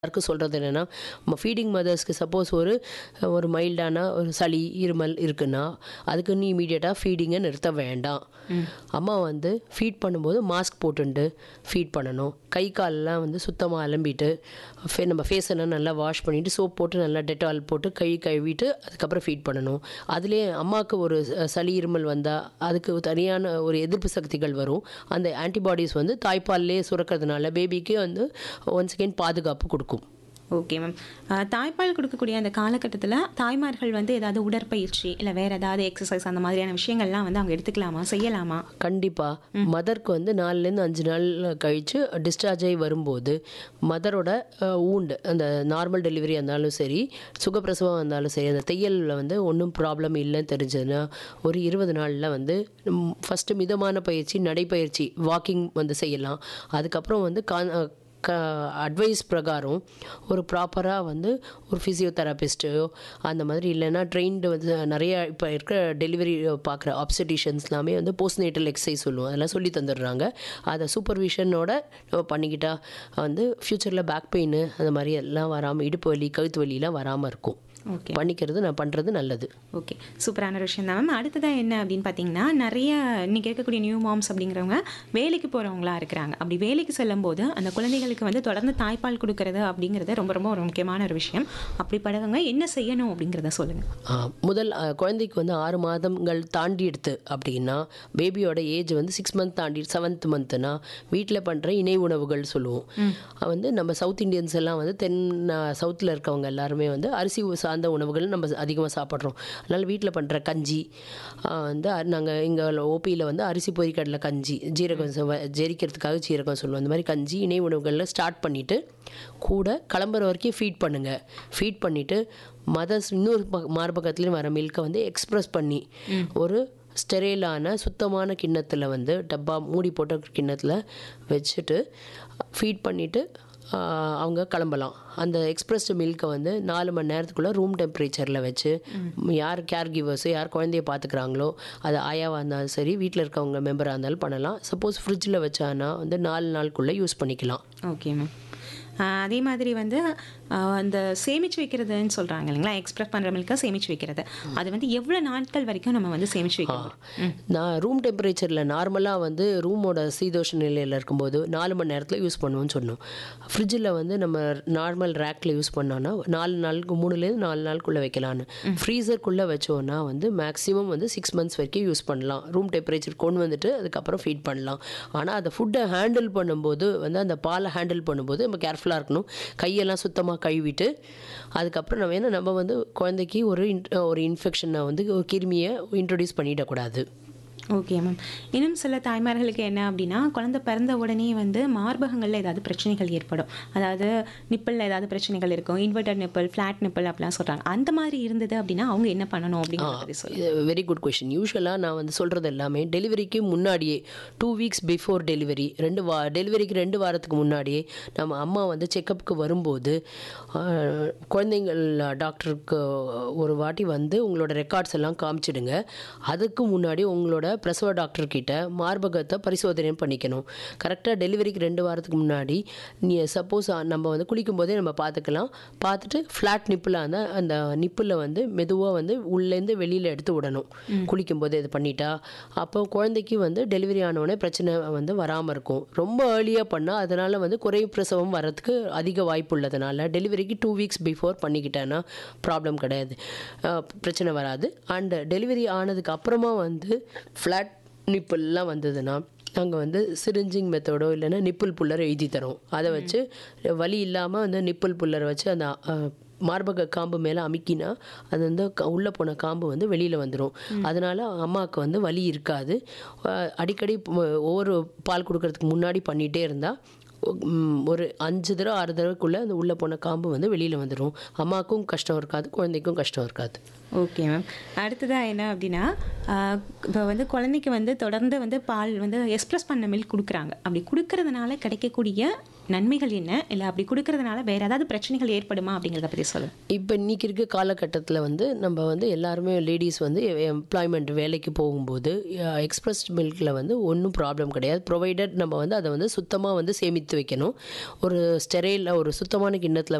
எல்லாருக்கும் சொல்கிறது என்னென்னா நம்ம ஃபீடிங் மதர்ஸ்க்கு சப்போஸ் ஒரு ஒரு மைல்டான ஒரு சளி இருமல் இருக்குன்னா அதுக்கு நீ இமீடியட்டாக ஃபீடிங்கை நிறுத்த வேண்டாம் அம்மா வந்து ஃபீட் பண்ணும்போது மாஸ்க் போட்டுண்டு ஃபீட் பண்ணணும் கை காலெலாம் வந்து சுத்தமாக அலம்பிட்டு ஃபே நம்ம ஃபேஸ் எல்லாம் நல்லா வாஷ் பண்ணிவிட்டு சோப் போட்டு நல்லா டெட்டால் போட்டு கை கழுவிட்டு அதுக்கப்புறம் ஃபீட் பண்ணணும் அதுலேயே அம்மாவுக்கு ஒரு ச- சளி இருமல் வந்தால் அதுக்கு தனியான ஒரு எதிர்ப்பு சக்திகள் வரும் அந்த ஆன்டிபாடிஸ் வந்து தாய்ப்பால்லே சுரக்கிறதுனால பேபிக்கு வந்து ஒன்ஸ் அகெயின் பாதுகாப்பு கொடுக்கும் ஓகே மேம் தாய்ப்பால் கொடுக்கக்கூடிய அந்த காலகட்டத்தில் தாய்மார்கள் வந்து ஏதாவது உடற்பயிற்சி இல்லை வேற ஏதாவது எக்ஸசைஸ் அந்த மாதிரியான விஷயங்கள்லாம் வந்து அவங்க எடுத்துக்கலாமா செய்யலாமா கண்டிப்பாக மதருக்கு வந்து நாலுலேருந்து அஞ்சு நாள் கழித்து டிஸ்சார்ஜ் ஆகி வரும்போது மதரோட ஊண்டு அந்த நார்மல் டெலிவரி இருந்தாலும் சரி சுகப்பிரசவம் இருந்தாலும் சரி அந்த தையலில் வந்து ஒன்றும் ப்ராப்ளம் இல்லைன்னு தெரிஞ்சதுன்னா ஒரு இருபது நாளில் வந்து ஃபஸ்ட்டு மிதமான பயிற்சி நடைப்பயிற்சி வாக்கிங் வந்து செய்யலாம் அதுக்கப்புறம் வந்து கா க அட்வைஸ் பிரகாரம் ஒரு ப்ராப்பராக வந்து ஒரு ஃபிசியோதெரபிஸ்ட்டோ அந்த மாதிரி இல்லைன்னா ட்ரெயின்டு வந்து நிறைய இப்போ இருக்கிற டெலிவரி பார்க்குற ஆப்சடிஷன்ஸ் எல்லாமே வந்து போஸ்ட் நேட்டல் எக்ஸசைஸ் சொல்லுவோம் அதெல்லாம் சொல்லி தந்துடுறாங்க அதை சூப்பர்விஷனோட நம்ம பண்ணிக்கிட்டா வந்து ஃப்யூச்சரில் பேக் பெயின் அந்த மாதிரி எல்லாம் வராமல் இடுப்பு வலி கழுத்து வலிலாம் வராமல் இருக்கும் ஓகே பண்ணிக்கிறது நான் பண்ணுறது நல்லது ஓகே சூப்பரான ஒரு விஷயம் தான் மேம் அடுத்ததாக என்ன அப்படின்னு பார்த்தீங்கன்னா நிறைய இன்னைக்கு இருக்கக்கூடிய நியூ மாம்ஸ் அப்படிங்கிறவங்க வேலைக்கு போகிறவங்களா இருக்கிறாங்க அப்படி வேலைக்கு செல்லும்போது அந்த குழந்தைகளுக்கு வந்து தொடர்ந்து தாய்ப்பால் கொடுக்கறது அப்படிங்கிறது ரொம்ப ரொம்ப ஒரு முக்கியமான ஒரு விஷயம் அப்படிப்பட்டவங்க என்ன செய்யணும் அப்படிங்கிறத சொல்லுங்கள் ஆ, முதல் ஆ, குழந்தைக்கு வந்து ஆறு மாதங்கள் தாண்டி எடுத்து அப்படின்னா பேபியோட ஏஜ் வந்து சிக்ஸ் மந்த் தாண்டி செவன்த் மந்த்னா வீட்டில் பண்ணுற இணை உணவுகள் சொல்லுவோம் அது வந்து நம்ம சவுத் இந்தியன்ஸ் எல்லாம் வந்து தென் சவுத்தில் இருக்கவங்க எல்லாருமே வந்து அரிசி சார்ந்த உணவுகள் நம்ம அதிகமாக சாப்பிட்றோம் அதனால் வீட்டில் பண்ணுற கஞ்சி ஆ, வந்து நாங்கள் எங்கள் ஓபியில் வந்து அரிசி பொரிக்கடலை கஞ்சி ஜீரகம் செவ- ஜெரிக்கிறதுக்காக ஜீரகம் சொல்லுவோம் அந்த மாதிரி கஞ்சி இணை உணவுகளில் ஸ்டார்ட் பண்ணிவிட்டு கூட கிளம்புற வரைக்கும் ஃபீட் பண்ணுங்கள் ஃபீட் பண்ணிவிட்டு மதர்ஸ் இன்னொரு ப- மார்பகத்துலேயும் வர மில்கை வந்து எக்ஸ்ப்ரெஸ் பண்ணி ஒரு ஸ்டெரைலான சுத்தமான கிண்ணத்தில் வந்து டப்பா மூடி போட்ட கிண்ணத்தில் வச்சுட்டு ஃபீட் பண்ணிவிட்டு அவங்க கிளம்பலாம் அந்த எக்ஸ்பிரஸ்டு மில்கை வந்து நாலு மணி நேரத்துக்குள்ளே ரூம் டெம்பரேச்சரில் வச்சு யார் கேர் கிவர்ஸு யார் குழந்தைய பார்த்துக்கிறாங்களோ அது ஆயாவாக இருந்தாலும் சரி வீட்டில் இருக்கவங்க மெம்பராக இருந்தாலும் பண்ணலாம் சப்போஸ் ஃப்ரிட்ஜில் வச்சானா வந்து நாலு நாளுக்குள்ளே யூஸ் பண்ணிக்கலாம் ஓகே மேம் அதே மாதிரி வந்து ஆஹ் அந்த சேமிச்சு வைக்கிறதுன்னு சொல்கிறாங்க இல்லைங்களா எக்ஸ்பிரஸ் பண்ணுற மில்கை சேமிச்சு வைக்கிறது அது வந்து எவ்வளோ நாட்கள் வரைக்கும் நம்ம வந்து சேமிச்சு வைக்கணும் நான் ரூம் டெம்பரேச்சரில் நார்மலாக வந்து ரூமோட சீதோஷ நிலையில் இருக்கும்போது நாலு மணி நேரத்தில் யூஸ் பண்ணுவோம்னு சொன்னோம் ஃப்ரிட்ஜில் வந்து நம்ம நார்மல் ரேக்கில் யூஸ் பண்ணோன்னா நாலு நாளுக்கு மூணுலேருந்து நாலு நாளுக்குள்ளே வைக்கலான்னு ஃப்ரீசருக்குள்ளே வச்சோன்னா வந்து மேக்ஸிமம் வந்து சிக்ஸ் மந்த்ஸ் வரைக்கும் யூஸ் பண்ணலாம் ரூம் டெம்பரேச்சர் கொண்டு வந்துட்டு அதுக்கப்புறம் ஃபீட் பண்ணலாம் ஆனால் அதை ஃபுட்டை ஹேண்டில் பண்ணும்போது வந்து அந்த பாலை ஹேண்டில் பண்ணும்போது நம்ம கேர்ஃபுல்லாக இருக்கணும் கையெல்லாம் சுத்தமாக கழுவிட்டு அதுக்கப்புறம் நம்ம ஏன்னா நம்ம வந்து குழந்தைக்கு ஒரு இன் ஒரு இன்ஃபெக்ஷனை வந்து ஒரு கிருமியை இன்ட்ரடியூஸ் பண்ணிடக்கூடாது ஓகே மேம் இன்னும் சில தாய்மார்களுக்கு என்ன அப்படின்னா குழந்தை பிறந்த உடனே வந்து மார்பகங்களில் ஏதாவது பிரச்சனைகள் ஏற்படும் அதாவது நிப்பிளில் ஏதாவது பிரச்சனைகள் இருக்கும் இன்வெர்டட் நிப்பிள் ஃப்ளாட் நிப்பிள் அப்படிலாம் சொல்கிறாங்க அந்த மாதிரி இருந்தது அப்படின்னா அவங்க என்ன பண்ணணும் அப்படிங்கிறத பற்றி சொல்லுங்கள் வெரி குட் கொஷின் யூஸ்வலாக நான் வந்து சொல்கிறது எல்லாமே டெலிவரிக்கு முன்னாடியே டூ வீக்ஸ் பிஃபோர் டெலிவரி ரெண்டு வா டெலிவரிக்கு ரெண்டு வாரத்துக்கு முன்னாடியே நம்ம அம்மா வந்து செக்கப்புக்கு வரும்போது ஆஹ், குழந்தைங்கள் டாக்டருக்கு ஒரு வாட்டி வந்து உங்களோட ரெக்கார்ட்ஸ் எல்லாம் காமிச்சிடுங்க அதுக்கு முன்னாடி உங்களோட பிரசவ டாக்டர் கிட்ட மார்பகத்தை பரிசோதனை பண்ணிக்கணும் கரெக்டாக டெலிவரிக்கு ரெண்டு வாரத்துக்கு முன்னாடி நீ சப்போஸ் நம்ம வந்து குளிக்கும் போதே நம்ம பார்த்துக்கலாம் பார்த்துட்டு ஃப்ளாட் நிப்பில் அந்த அந்த நிப்பில் வந்து மெதுவாக வந்து உள்ளேருந்து வெளியில் எடுத்து விடணும் குளிக்கும் போது இது பண்ணிட்டா அப்போ குழந்தைக்கு வந்து டெலிவரி ஆனவுடனே பிரச்சனை வந்து வராமல் இருக்கும் ரொம்ப ஏர்லியாக பண்ணால் அதனால் வந்து குறை பிரசவம் வரதுக்கு அதிக வாய்ப்பு உள்ளதுனால டெலிவரிக்கு டூ வீக்ஸ் பிஃபோர் பண்ணிக்கிட்டேன்னா ப்ராப்ளம் கிடையாது அஹ் பிரச்சனை வராது அண்ட் டெலிவரி ஆனதுக்கு அப்புறமா வந்து ஃப்ளாட் நிப்பிள்லாம் வந்ததுன்னா நாங்கள் வந்து சிரிஞ்சிங் மெத்தடோ இல்லைன்னா நிப்பிள் புல்லர் எழுதி தரோம் அதை வச்சு வலி இல்லாமல் வந்து நிப்பிள் புல்லர் வச்சு அந்த அஹ், மார்பக காம்பு மேலே அமுக்கினா அது வந்து க- உள்ளே போன காம்பு வந்து வெளியில் வந்துடும் அதனால அம்மாவுக்கு வந்து வலி இருக்காது அஹ், அடிக்கடி ப- ஒவ்வொரு பால் கொடுக்கறதுக்கு முன்னாடி பண்ணிகிட்டே இருந்தால் ஒரு அஞ்சு தடவை ஆறு தடவைக்குள்ளே அந்த உள்ளே போன காம்பு வந்து வெளியில் வந்துடும் அம்மாவுக்கும் கஷ்டம் இருக்காது குழந்தைக்கும் கஷ்டம் இருக்காது ஓகே மேம் அடுத்ததாக என்ன அப்படின்னா இப்போ வந்து குழந்தைக்கு வந்து தொடர்ந்து வந்து பால் வந்து எக்ஸ்பிரஸ் பண்ண மில்க் கொடுக்குறாங்க அப்படி கொடுக்கறதுனால கிடைக்கக்கூடிய நன்மைகள் என்ன இல்லை அப்படி கொடுக்கறதுனால வேற ஏதாவது பிரச்சனைகள் ஏற்படுமா அப்படிங்கிறத பற்றி சொல்லுங்க இப்போ இன்றைக்கி இருக்க காலகட்டத்தில் வந்து நம்ம வந்து எல்லாருமே லேடிஸ் வந்து எம்ப்ளாய்மெண்ட் வேலைக்கு போகும்போது எக்ஸ்பிரஸ் மில்கில் வந்து ஒன்றும் ப்ராப்ளம் கிடையாது ப்ரொவைடட் நம்ம வந்து அதை வந்து சுத்தமாக வந்து சேமித்து வைக்கணும் ஒரு ஸ்டெரைலில் ஒரு சுத்தமான கிண்ணத்தில்